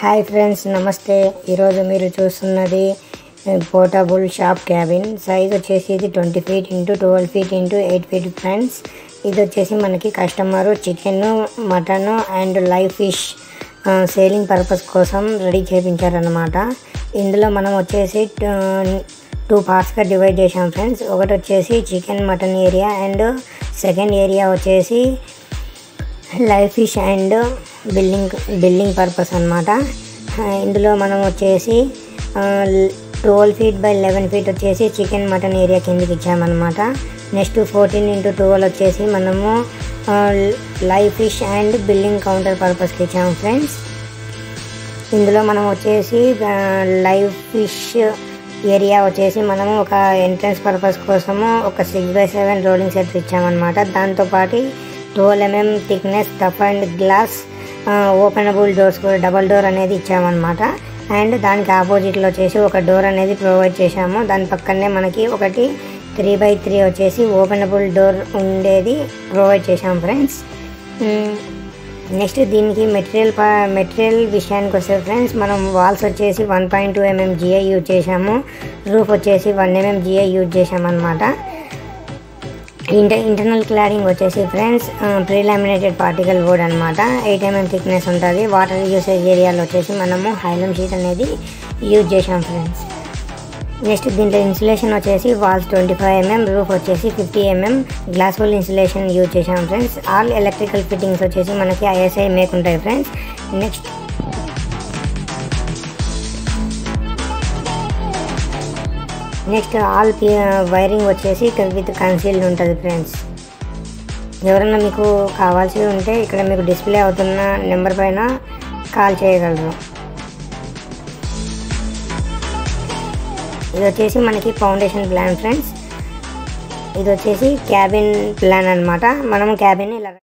hi friends నమస్తే ఈరోజు మీరు చూస్తున్నది పోర్టబుల్ షాప్ క్యాబిన్ సైజ్ వచ్చేసి ఇది twenty feet into twelve feet into eight feet friends ఇది వచ్చేసి మనకి customer chicken mutton and live fish selling purpose కోసం రెడీ చేయించారనమాట ఇందులో మనం వచ్చేసి టూ పార్ట్స్గా డివైడ్ చేసాం ఫ్రెండ్స్ ఒకటి వచ్చేసి chicken mutton area and second area వచ్చేసి live fish and building building purpose అనమాట ఇందులో మనం వచ్చేసి twelve feet by eleven feet వచ్చేసి చికెన్ మటన్ ఏరియా కిందకి ఇచ్చామన్నమాట నెక్స్ట్ ఫోర్టీన్ ఇంటూ ట్వెల్వ్ వచ్చేసి మనము live fish and building counter పర్పస్కి ఇచ్చాము ఫ్రెండ్స్ ఇందులో మనం వచ్చేసి లైవ్ ఫిష్ ఏరియా వచ్చేసి మనము ఒక ఎంట్రన్స్ పర్పస్ కోసము ఒక six by seven rolling set ఇచ్చామన్నమాట దాంతోపాటు twelve mm thickness tough and glass openable doors కూడా డబల్ డోర్ అనేది ఇచ్చామన్నమాట అండ్ దానికి ఆపోజిట్లో వచ్చేసి ఒక డోర్ అనేది ప్రొవైడ్ చేశాము దాని పక్కనే మనకి ఒకటి త్రీ బై త్రీ వచ్చేసి ఓపెనబుల్ డోర్ ఉండేది ప్రొవైడ్ చేశాం ఫ్రెండ్స్ నెక్స్ట్ దీనికి మెటీరియల్ మెటీరియల్ విషయానికి వస్తే ఫ్రెండ్స్ మనం వాల్స్ వచ్చేసి one point two mm GI use చేసాము రూఫ్ వచ్చేసి వన్ ఎంఎం జిఐ యూజ్ చేసామన్నమాట ఇంటర్ ఇంటర్నల్ క్లాడింగ్ వచ్చేసి friends pre laminated particle board అనమాట ఎయిట్ ఎంఎం థిక్నెస్ ఉంటుంది వాటర్ యూసేజ్ ఏరియాలో వచ్చేసి మనము హైలం షీట్ అనేది యూజ్ చేసాం ఫ్రెండ్స్ నెక్స్ట్ దీంట్లో ఇన్సులేషన్ వచ్చేసి walls twenty five MM roof వచ్చేసి fifty mm glass wool insulation use చేసాం ఫ్రెండ్స్ ఆల్ ఎలక్ట్రికల్ ఫిట్టింగ్స్ వచ్చేసి మనకి ఐఎస్ఐ మేక్ ఉంటాయి friends next next all wiring వచ్చేసి విత్ కన్సీల్డ్ ఉంటుంది ఫ్రెండ్స్ ఎవరైనా మీకు కావాల్సి ఉంటే ఇక్కడ మీకు డిస్ప్లే అవుతున్న నెంబర్ పైన కాల్ చేయగలరు ఇది వచ్చేసి మనకి ఫౌండేషన్ ప్లాన్ ఫ్రెండ్స్ ఇది వచ్చేసి క్యాబిన్ ప్లాన్ అనమాట మనం క్యాబిన్ ఇలా